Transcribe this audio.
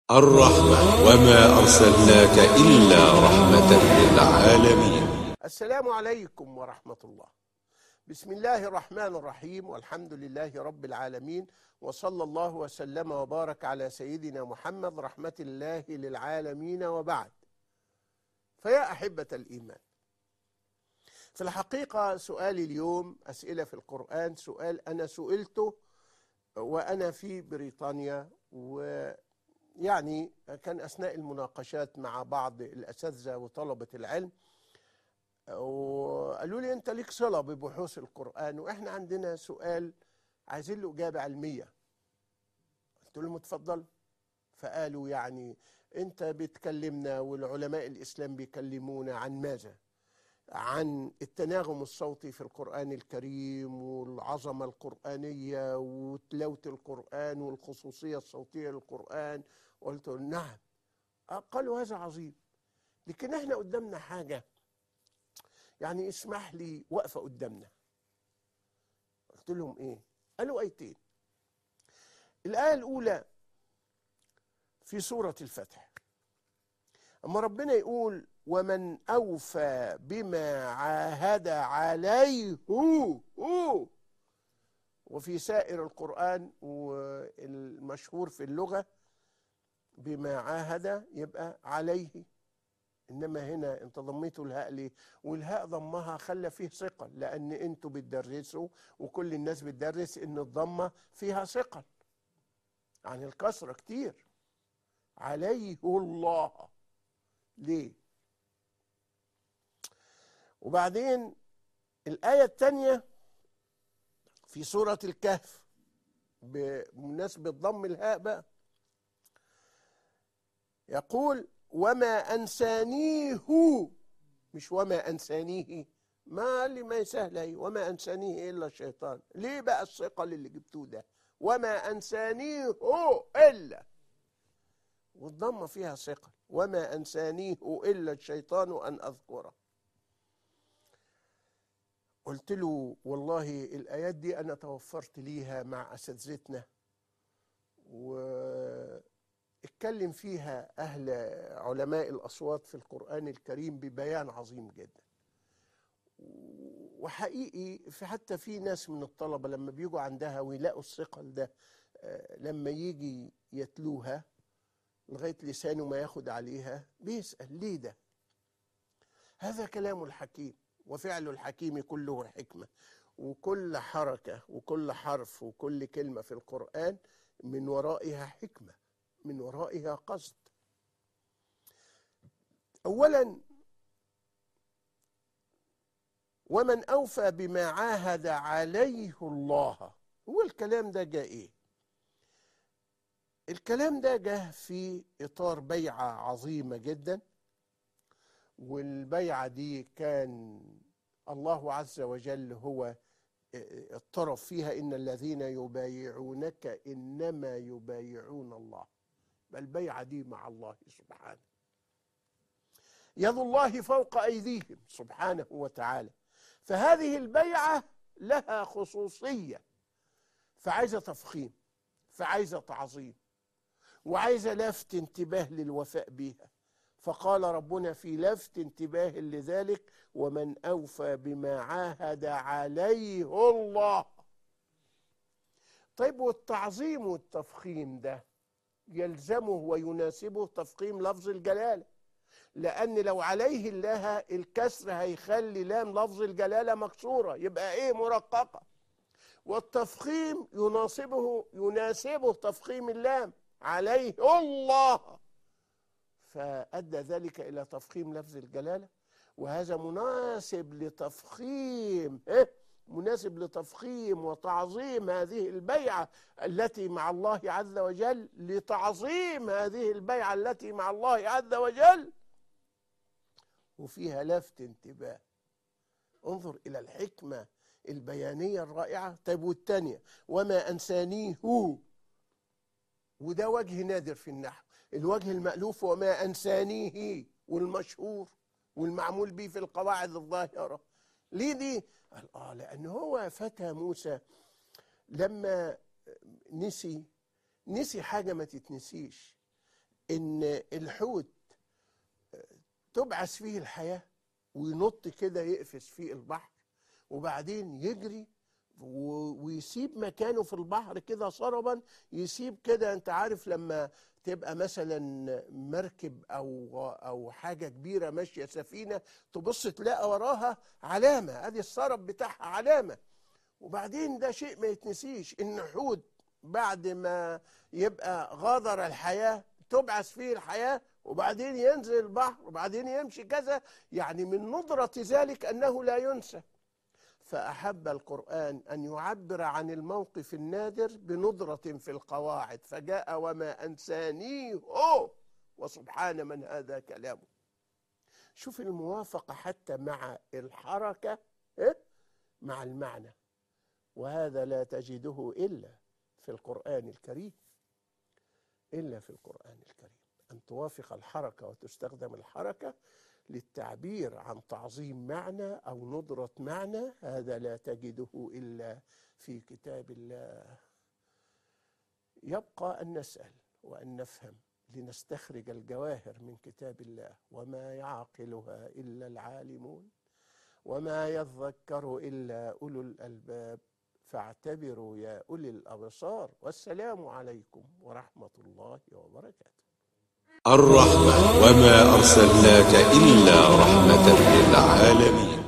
الرحمة وما أرسلناك إلا رحمة للعالمين السلام عليكم ورحمة الله بسم الله الرحمن الرحيم والحمد لله رب العالمين وصلى الله وسلم وبارك على سيدنا محمد رحمة الله للعالمين وبعد فيا أحبة الإيمان في الحقيقة سؤالي اليوم أسئلة في القرآن سؤال أنا سئلته وأنا في بريطانيا ويعني كان أثناء المناقشات مع بعض الأساتذة وطلبة العلم وقالوا لي أنت ليك صلة ببحوث القرآن وإحنا عندنا سؤال عايزين له إجابة علمية قلت لهم اتفضل فقالوا يعني أنت بتكلمنا والعلماء الإسلام بيكلمونا عن ماذا؟ عن التناغم الصوتي في القرآن الكريم والعظمة القرآنية وتلاوة القرآن والخصوصية الصوتية للقرآن قلت نعم قالوا هذا عظيم لكن احنا قدامنا حاجة يعني اسمح لي وقفة قدامنا قلت لهم ايه قالوا ايتين الآية الأولى في سورة الفتح أما ربنا يقول ومن أوفى بما عاهد عليه هو وفي سائر القرآن والمشهور في اللغة بما عاهد يبقى عليه إنما هنا أنت ضميته الهاء ليه والهاء ضمها خلى فيه ثقل لأن أنتوا بتدرسوا وكل الناس بتدرس إن الضمة فيها ثقل عن الكسرة كتير عليه الله ليه وبعدين الآية الثانية في سورة الكهف بمناسبة ضم الهاء بقى يقول وما أنسانيه مش وما أنسانيه ما اللي ما يسهل هي وما أنسانيه إلا الشيطان ليه بقى الثقل اللي جبتوه ده وما أنسانيه إلا والضمة فيها ثقل وما أنسانيه إلا الشيطان أن أذكره قلت له والله الآيات دي أنا توفرت ليها مع أساتذتنا واتكلم فيها أهل علماء الأصوات في القرآن الكريم ببيان عظيم جدا وحقيقي في حتى في ناس من الطلبة لما بيجوا عندها ويلاقوا الثقل ده لما يجي يتلوها لغاية لسانه ما ياخد عليها بيسأل ليه ده هذا كلام الحكيم وفعل الحكيم كله حكمة وكل حركة وكل حرف وكل كلمة في القرآن من ورائها حكمة من ورائها قصد أولا ومن أوفى بما عاهد عليه الله هو الكلام ده جاء إيه الكلام ده جه في إطار بيعة عظيمة جدا والبيعة دي كان الله عز وجل هو الطرف فيها إن الذين يبايعونك إنما يبايعون الله البيعة دي مع الله سبحانه يد الله فوق أيديهم سبحانه وتعالى فهذه البيعة لها خصوصية فعايزة تفخيم فعايزة تعظيم وعايزة لفت انتباه للوفاء بها فقال ربنا في لفت انتباه لذلك ومن أوفى بما عاهد عليه الله طيب والتعظيم والتفخيم ده يلزمه ويناسبه تفخيم لفظ الجلالة لأن لو عليه الله الكسر هيخلي لام لفظ الجلالة مكسورة يبقى إيه مرققة والتفخيم يناسبه يناسبه تفخيم اللام عليه الله فأدى ذلك إلى تفخيم لفظ الجلالة وهذا مناسب لتفخيم إيه؟ مناسب لتفخيم وتعظيم هذه البيعة التي مع الله عز وجل لتعظيم هذه البيعة التي مع الله عز وجل وفيها لفت انتباه انظر إلى الحكمة البيانية الرائعة طيب والثانية وما أنسانيه وده وجه نادر في النحو الوجه المألوف وما أنسانيه والمشهور والمعمول به في القواعد الظاهرة ليه دي؟ قال آه لأن هو فتى موسى لما نسي نسي حاجة ما تتنسيش ان الحوت تبعث فيه الحياه وينط كده يقفز في البحر وبعدين يجري و- ويسيب مكانه في البحر كده صربا يسيب كده انت عارف لما تبقى مثلا مركب او او حاجه كبيره ماشيه سفينه تبص تلاقي وراها علامه ادي السرب بتاعها علامه وبعدين ده شيء ما يتنسيش ان حوت بعد ما يبقى غادر الحياه تبعث فيه الحياه وبعدين ينزل البحر وبعدين يمشي كذا يعني من ندرة ذلك أنه لا ينسى فأحب القرآن أن يعبر عن الموقف النادر بندرة في القواعد فجاء وما أنسانيه وسبحان من هذا كلامه شوف الموافقة حتى مع الحركة إيه؟ مع المعنى وهذا لا تجده إلا في القرآن الكريم إلا في القرآن الكريم أن توافق الحركة وتستخدم الحركة للتعبير عن تعظيم معنى أو ندرة معنى هذا لا تجده إلا في كتاب الله يبقى أن نسأل وأن نفهم لنستخرج الجواهر من كتاب الله وما يعقلها إلا العالمون وما يذكر إلا أولو الألباب فاعتبروا يا أولي الأبصار والسلام عليكم ورحمة الله وبركاته الرحمة وما أرسلناك إلا رحمة للعالمين